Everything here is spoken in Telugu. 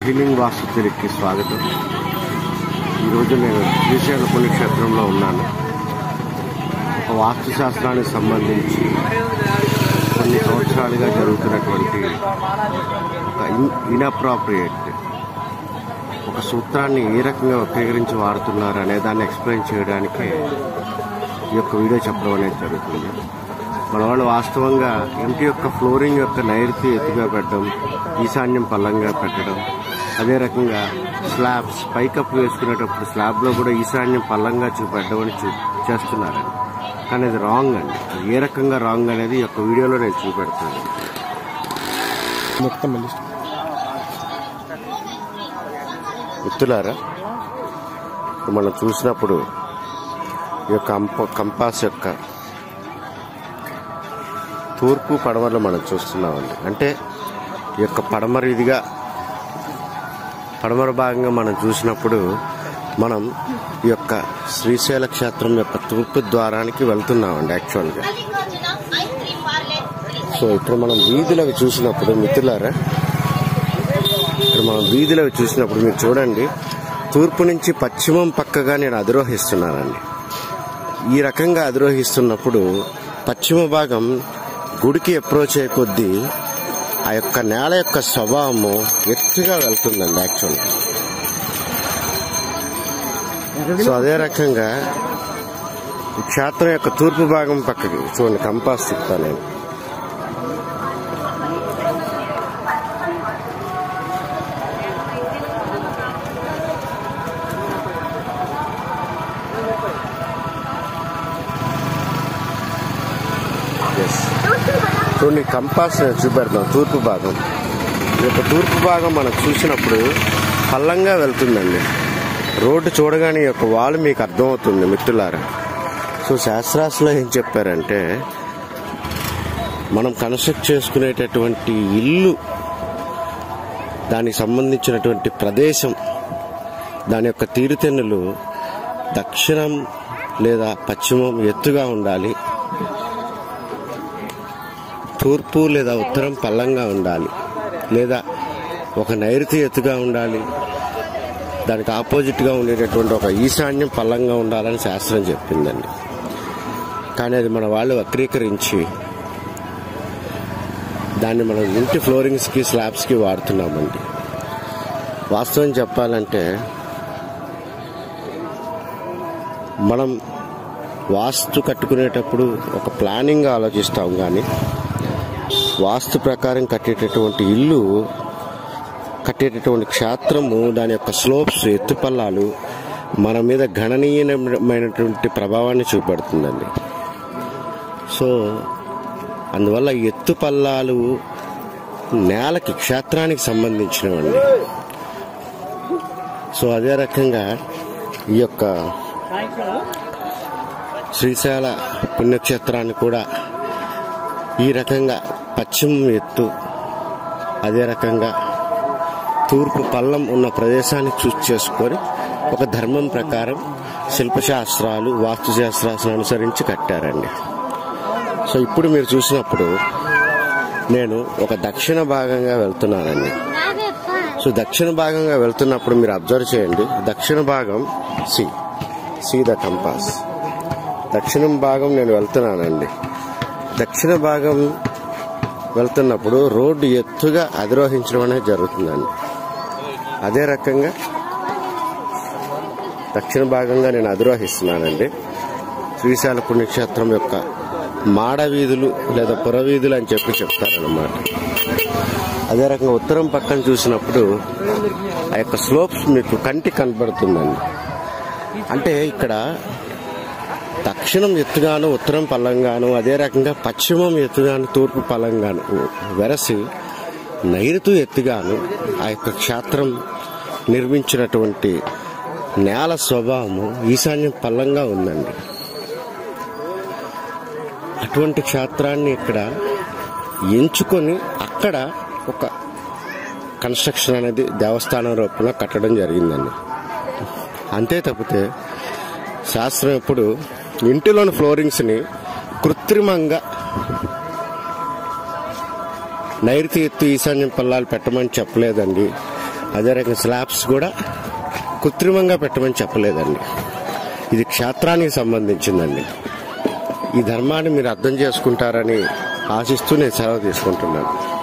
హీలింగ్ వాస్తు తిరిగి స్వాగతం ఈరోజు నేను శ్రీశైల పుణ్యక్షేత్రంలో ఉన్నాను ఒక వాస్తు శాస్త్రానికి సంబంధించి కొన్ని సంవత్సరాలుగా జరుగుతున్నటువంటి ఒక ఇన్ ఇన్అప్రాప్రియేట్ ఒక సూత్రాన్ని ఏ రకంగా వక్రీకరించి వాడుతున్నారు అనే దాన్ని ఎక్స్ప్లెయిన్ చేయడానికే ఈ యొక్క వీడియో చెప్పడం అనేది జరుగుతుంది మన వాళ్ళు వాస్తవంగా ఇంటి యొక్క ఫ్లోరింగ్ యొక్క నైరుతి ఎత్తుగా పెట్టడం ఈశాన్యం పల్లంగా పెట్టడం అదే రకంగా స్లాబ్స్ పైకప్పు వేసుకునేటప్పుడు స్లాబ్లో కూడా ఈశాన్యం పల్లంగా చూపెట్టడం అని చూ చేస్తున్నారండి కానీ అది రాంగ్ అండి అది ఏ రకంగా రాంగ్ అనేది ఈ యొక్క వీడియోలో నేను చూపెడతాను మొత్తం మళ్ళీ మిత్రులారా ఇప్పుడు మనం చూసినప్పుడు ఈ యొక్క కంప కంపాస్ యొక్క తూర్పు పడమరలు మనం చూస్తున్నామండి అంటే ఈ యొక్క పడమర ఇదిగా పడమర భాగంగా మనం చూసినప్పుడు మనం ఈ యొక్క శ్రీశైల క్షేత్రం యొక్క తూర్పు ద్వారానికి వెళ్తున్నామండి యాక్చువల్గా సో ఇక్కడ మనం వీధులవి చూసినప్పుడు మిత్రులారా ఇక్కడ మనం వీధిలో చూసినప్పుడు మీరు చూడండి తూర్పు నుంచి పశ్చిమం పక్కగా నేను అధిరోహిస్తున్నానండి ఈ రకంగా అధిరోహిస్తున్నప్పుడు పశ్చిమ భాగం గుడికి అప్రోచ్ అయ్యే కొద్దీ ఆ యొక్క నేల యొక్క స్వభావము ఎత్తుగా వెళ్తుందండి యాక్చువల్గా సో అదే రకంగా ఈ క్షేత్రం యొక్క తూర్పు భాగం పక్కకి చూడండి కంపాస్ తిప్పుతాను నేను ఎస్ చూడండి కంపాస్ నేను చూపెడతాం తూర్పు భాగం ఈ యొక్క తూర్పు భాగం మనం చూసినప్పుడు పల్లంగా వెళ్తుందండి రోడ్డు చూడగానే ఈ యొక్క వాల్ మీకు అర్థమవుతుంది మిత్రులారా సో శాస్త్రాస్లో ఏం చెప్పారంటే మనం కన్స్ట్రక్ట్ చేసుకునేటటువంటి ఇల్లు దానికి సంబంధించినటువంటి ప్రదేశం దాని యొక్క తీరుతెన్నులు దక్షిణం లేదా పశ్చిమం ఎత్తుగా ఉండాలి తూర్పు లేదా ఉత్తరం పల్లంగా ఉండాలి లేదా ఒక నైరుతి ఎత్తుగా ఉండాలి దానికి ఆపోజిట్గా ఉండేటటువంటి ఒక ఈశాన్యం పల్లంగా ఉండాలని శాస్త్రం చెప్పిందండి కానీ అది మన వాళ్ళు వక్రీకరించి దాన్ని మనం ఇంటి ఫ్లోరింగ్స్కి స్లాబ్స్కి వాడుతున్నామండి వాస్తవం చెప్పాలంటే మనం వాస్తు కట్టుకునేటప్పుడు ఒక ప్లానింగ్ ఆలోచిస్తాం కానీ వాస్తు ప్రకారం కట్టేటటువంటి ఇల్లు కట్టేటటువంటి క్షేత్రము దాని యొక్క స్లోప్స్ ఎత్తుపల్లాలు మన మీద గణనీయమైనటువంటి ప్రభావాన్ని చూపెడుతుందండి సో అందువల్ల ఎత్తుపల్లాలు నేలకి క్షేత్రానికి సంబంధించినవండి సో అదే రకంగా ఈ యొక్క శ్రీశైల పుణ్యక్షేత్రాన్ని కూడా ఈ రకంగా పశ్చిమం ఎత్తు అదే రకంగా తూర్పు పల్లం ఉన్న ప్రదేశాన్ని చూస్ చేసుకొని ఒక ధర్మం ప్రకారం శిల్పశాస్త్రాలు వాస్తుశాస్త్రాలను అనుసరించి కట్టారండి సో ఇప్పుడు మీరు చూసినప్పుడు నేను ఒక దక్షిణ భాగంగా వెళ్తున్నానండి సో దక్షిణ భాగంగా వెళ్తున్నప్పుడు మీరు అబ్జర్వ్ చేయండి దక్షిణ భాగం సి సి ద కంపాస్ దక్షిణం భాగం నేను వెళ్తున్నానండి దక్షిణ భాగం వెళ్తున్నప్పుడు రోడ్డు ఎత్తుగా అధిరోహించడం అనేది జరుగుతుందండి అదే రకంగా దక్షిణ భాగంగా నేను అధిరోహిస్తున్నానండి శ్రీశైల పుణ్యక్షేత్రం యొక్క మాడ వీధులు లేదా పురవీధులు అని చెప్పి చెప్తారనమాట అదే రకంగా ఉత్తరం పక్కన చూసినప్పుడు ఆ యొక్క స్లోప్స్ మీకు కంటి కనబడుతుందండి అంటే ఇక్కడ దక్షిణం ఎత్తుగాను ఉత్తరం పల్లంగాను అదే రకంగా పశ్చిమం ఎత్తుగాను తూర్పు పల్లంగాను వెరసి నైరుతు ఎత్తుగాను ఆ యొక్క క్షేత్రం నిర్మించినటువంటి నేల స్వభావము ఈశాన్యం పల్లంగా ఉందండి అటువంటి క్షేత్రాన్ని ఇక్కడ ఎంచుకొని అక్కడ ఒక కన్స్ట్రక్షన్ అనేది దేవస్థానం రూపంలో కట్టడం జరిగిందండి అంతే తప్పితే శాస్త్రం ఎప్పుడు ఇంటిలోని ఫ్లోరింగ్స్ని కృత్రిమంగా నైరుతి ఎత్తు ఈశాన్యం పల్లాలు పెట్టమని చెప్పలేదండి అదే రకంగా స్లాబ్స్ కూడా కృత్రిమంగా పెట్టమని చెప్పలేదండి ఇది క్షేత్రానికి సంబంధించిందండి ఈ ధర్మాన్ని మీరు అర్థం చేసుకుంటారని ఆశిస్తూ నేను సెలవు తీసుకుంటున్నాను